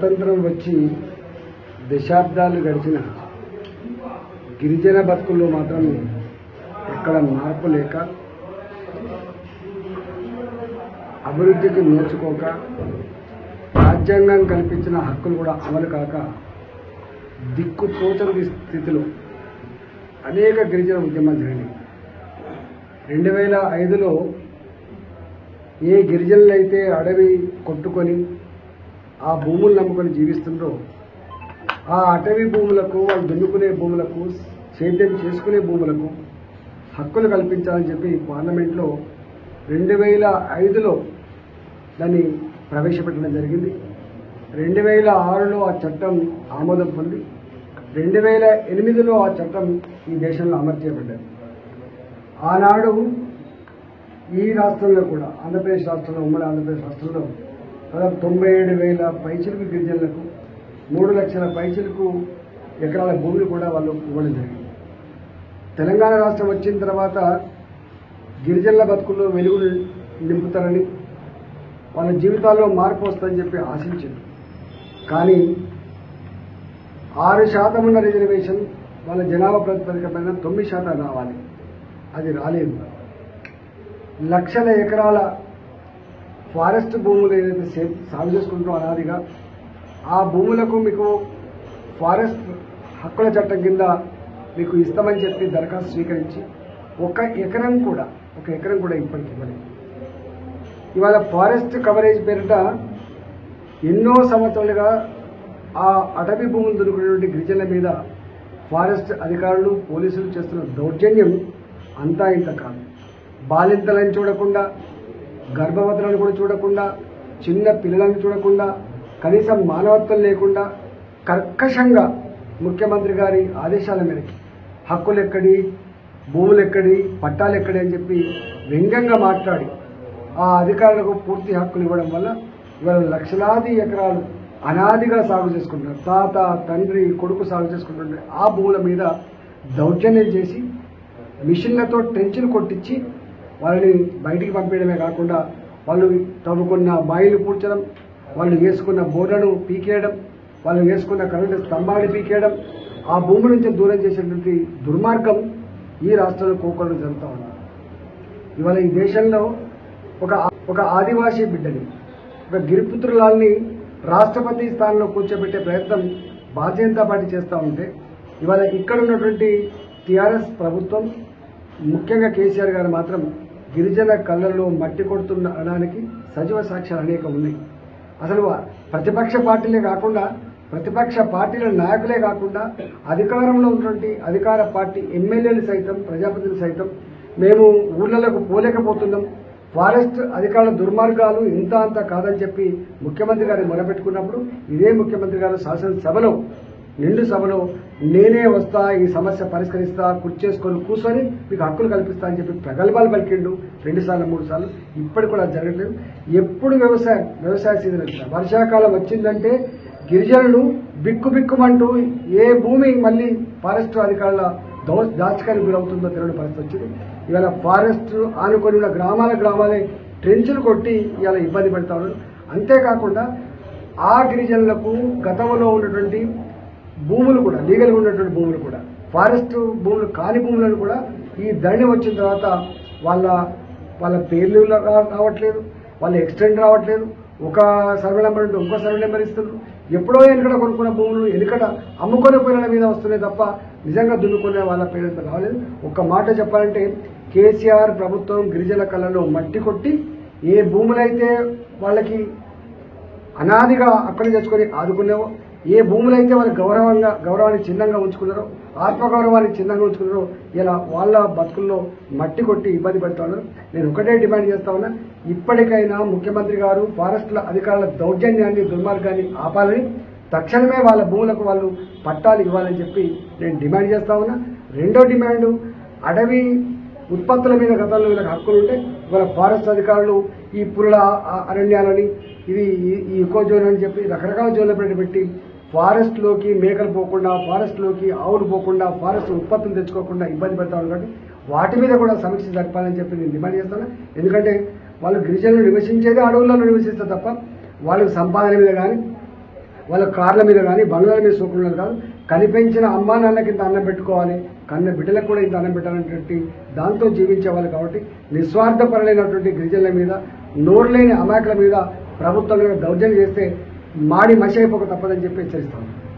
స్వాతంత్రం వచ్చి దశాబ్దాలు గడిచిన గిరిజన బతుకుల్లో మాత్రం ఎక్కడ మార్పు లేక అభివృద్ధికి నోచుకోక రాజ్యాంగం కల్పించిన హక్కులు కూడా అమలు కాక దిక్కు తోచని స్థితిలో అనేక గిరిజన ఉద్యమాలు జరిగినాయి రెండు వేల ఐదులో ఏ గిరిజనులు అయితే అడవి కొట్టుకొని ఆ భూములు నమ్ముకొని జీవిస్తుండ్రో ఆ అటవీ భూములకు వాళ్ళు దున్నుకునే భూములకు సేద్యం చేసుకునే భూములకు హక్కులు కల్పించాలని చెప్పి పార్లమెంట్లో రెండు వేల ఐదులో దాన్ని ప్రవేశపెట్టడం జరిగింది రెండు వేల ఆరులో ఆ చట్టం ఆమోదం పొంది రెండు వేల ఎనిమిదిలో ఆ చట్టం ఈ దేశంలో అమలు చేయబడ్డది ఆనాడు ఈ రాష్ట్రంలో కూడా ఆంధ్రప్రదేశ్ రాష్ట్రంలో ఉమ్మడి ఆంధ్రప్రదేశ్ రాష్ట్రంలో దాదాపు తొంభై ఏడు వేల పైచిలకు గిరిజనులకు మూడు లక్షల పైచిలకు ఎకరాల భూమిని కూడా వాళ్ళు ఇవ్వడం జరిగింది తెలంగాణ రాష్ట్రం వచ్చిన తర్వాత గిరిజనుల బతుకుల్లో వెలుగు నింపుతారని వాళ్ళ జీవితాల్లో మార్పు వస్తుందని చెప్పి ఆశించారు కానీ ఆరు శాతం ఉన్న రిజర్వేషన్ వాళ్ళ జనాభా ప్రాతిపదిక పైన తొమ్మిది శాతం రావాలి అది రాలేదు లక్షల ఎకరాల ఫారెస్ట్ భూములు ఏదైతే సే- సాగు చేసుకుంటారో అనాదిగా ఆ భూములకు మీకు ఫారెస్ట్ హక్కుల చట్టం కింద మీకు ఇస్తామని చెప్పి దరఖాస్తు స్వీకరించి ఒక ఎకరం కూడా ఒక ఎకరం కూడా ఇప్పటికి ఇవ్వలేదు ఇవాళ ఫారెస్ట్ కవరేజ్ పేరిట ఎన్నో సంవత్సరాలుగా ఆ అటవీ భూములు దొరికినటువంటి గిరిజనుల మీద ఫారెస్ట్ అధికారులు పోలీసులు చేస్తున్న దౌర్జన్యం అంతా ఇంత కాదు బాలింతలను చూడకుండా గర్భవతులను కూడా చూడకుండా చిన్న పిల్లలను చూడకుండా కనీసం మానవత్వం లేకుండా కర్కశంగా ముఖ్యమంత్రి గారి ఆదేశాల మేరకు హక్కులు ఎక్కడి భూములు ఎక్కడి పట్టాలు ఎక్కడి అని చెప్పి వ్యంగ్యంగా మాట్లాడి ఆ అధికారులకు పూర్తి హక్కులు ఇవ్వడం వల్ల ఇవాళ లక్షలాది ఎకరాలు అనాదిగా సాగు చేసుకుంటున్నారు తాత తండ్రి కొడుకు సాగు చేసుకుంటుంటే ఆ భూముల మీద దౌర్జన్యం చేసి మిషన్లతో ట్రెంచులు కొట్టించి వాళ్ళని బయటికి పంపించడమే కాకుండా వాళ్ళు తవ్వుకున్న బాయిలు పూడ్చడం వాళ్ళు వేసుకున్న బోర్లను పీకేయడం వాళ్ళు వేసుకున్న కరెంటు స్తంభాలు పీకేయడం ఆ భూమి నుంచి దూరం చేసేటువంటి దుర్మార్గం ఈ రాష్ట్రంలో కోకొల్లు జరుగుతూ ఉంది ఇవాళ ఈ దేశంలో ఒక ఒక ఆదివాసీ బిడ్డని ఒక గిరిపుత్రులాల్ని రాష్ట్రపతి స్థానంలో కూర్చోబెట్టే ప్రయత్నం భారతీయ జనతా పార్టీ చేస్తూ ఉంటే ఇవాళ ఇక్కడ ఉన్నటువంటి టీఆర్ఎస్ ప్రభుత్వం ముఖ్యంగా కేసీఆర్ గారు మాత్రం గిరిజన కళ్ళల్లో మట్టి కొడుతున్న అనడానికి సజీవ సాక్ష్యాలు అనేక ఉన్నాయి అసలు ప్రతిపక్ష పార్టీలే కాకుండా ప్రతిపక్ష పార్టీల నాయకులే కాకుండా అధికారంలో ఉన్నటువంటి అధికార పార్టీ ఎమ్మెల్యేలు సైతం ప్రజాప్రతినిధులు సైతం మేము ఊళ్ళలకు పోలేకపోతున్నాం ఫారెస్ట్ అధికారుల దుర్మార్గాలు ఇంత అంత కాదని చెప్పి ముఖ్యమంత్రి గారిని మొరపెట్టుకున్నప్పుడు ఇదే ముఖ్యమంత్రి గారు శాసనసభలో నిండు సభలో నేనే వస్తా ఈ సమస్య పరిష్కరిస్తా కుర్చేసుకొని కూర్చొని మీకు హక్కులు కల్పిస్తా అని చెప్పి ప్రగల్భాలు పలికిండు రెండు సార్లు మూడు సార్లు ఇప్పటికి కూడా జరగట్లేదు ఎప్పుడు వ్యవసాయం వ్యవసాయ సీజన్ వచ్చినా వర్షాకాలం వచ్చిందంటే గిరిజనులు బిక్కు బిక్కుమంటూ ఏ భూమి మళ్ళీ ఫారెస్ట్ అధికారుల దౌ దాచకానికి గురవుతుందో తెలియని పరిస్థితి వచ్చింది ఇవాళ ఫారెస్ట్ ఆనుకొని ఉన్న గ్రామాల గ్రామాలే ట్రెంచులు కొట్టి ఇవాళ ఇబ్బంది పెడతా ఉన్నారు అంతేకాకుండా ఆ గిరిజనులకు గతంలో ఉన్నటువంటి భూములు కూడా లీగల్గా ఉన్నటువంటి భూములు కూడా ఫారెస్ట్ భూములు కాని భూములను కూడా ఈ ధరణి వచ్చిన తర్వాత వాళ్ళ వాళ్ళ పేర్లు రా- రావట్లేదు వాళ్ళ ఎక్స్టెండ్ రావట్లేదు ఒక సర్వే నెంబర్ ఉంటే ఇంకో సర్వే నెంబర్ ఇస్తున్నారు ఎప్పుడో ఎనుకట కొనుక్కున్న భూములు ఎనుకట అమ్ముకునే పేర్ల మీద వస్తున్నాయి తప్ప నిజంగా దున్నుకునే వాళ్ళ పేరు రాలేదు ఒక్క మాట చెప్పాలంటే కేసీఆర్ ప్రభుత్వం గిరిజన కళలో మట్టి కొట్టి ఏ భూములైతే వాళ్ళకి అనాదిగా అక్కడి తెచ్చుకొని ఆదుకునేవో ఏ భూములైతే వాళ్ళు గౌరవంగా గౌరవాన్ని చిన్నంగా ఉంచుకున్నారో ఆత్మగౌరవాన్ని చిన్నంగా ఉంచుకున్నారో ఇలా వాళ్ళ బతుకుల్లో మట్టి కొట్టి ఇబ్బంది పెడతా ఉన్నారు నేను ఒకటే డిమాండ్ చేస్తా ఉన్నా ఇప్పటికైనా ముఖ్యమంత్రి గారు ఫారెస్ట్ల అధికారుల దౌర్జన్యాన్ని దుర్మార్గాన్ని ఆపాలని తక్షణమే వాళ్ళ భూములకు వాళ్ళు పట్టాలు ఇవ్వాలని చెప్పి నేను డిమాండ్ చేస్తా ఉన్నా రెండో డిమాండ్ అడవి ఉత్పత్తుల మీద గతంలో వీళ్ళకి హక్కులు ఉంటే ఇవాళ ఫారెస్ట్ అధికారులు ఈ పురుల ఆ- అరణ్యాలని ఇది ఈ- ఈ ఎకో జోన్ అని చెప్పి రకరకాల జోన్ల పెట్టి పెట్టి ఫారెస్ట్ లోకి మేకలు పోకుండా ఫారెస్ట్ లోకి ఆవులు పోకుండా ఫారెస్ట్ ఉత్పత్తులు తెచ్చుకోకుండా ఇబ్బంది పెడతా ఉన్నారు కాబట్టి వాటి మీద కూడా సమీక్ష జరపాలని చెప్పి నేను డిమాండ్ చేస్తాను ఎందుకంటే వాళ్ళు గిరిజనులు నివసించేది అడవుల్లో నివసిస్తారు తప్ప వాళ్ళకి సంపాదన మీద కానీ వాళ్ళ కార్ల మీద కానీ బంగ్లాల మీద సోకులు కాదు కనిపించిన అమ్మా నాన్న కింద అన్నం పెట్టుకోవాలి కన్న బిడ్డలకు కూడా ఇంత అన్నం పెట్టాలనేటువంటి దాంతో జీవించే వాళ్ళు కాబట్టి నిస్వార్థపరమైనటువంటి గిరిజనుల మీద నోరులేని అమాయకుల మీద ప్రభుత్వం మీద దౌర్జన్యం చేస్తే మాడి మసి అయిపోక తప్పదని చెప్పి హెచ్చరిస్తాను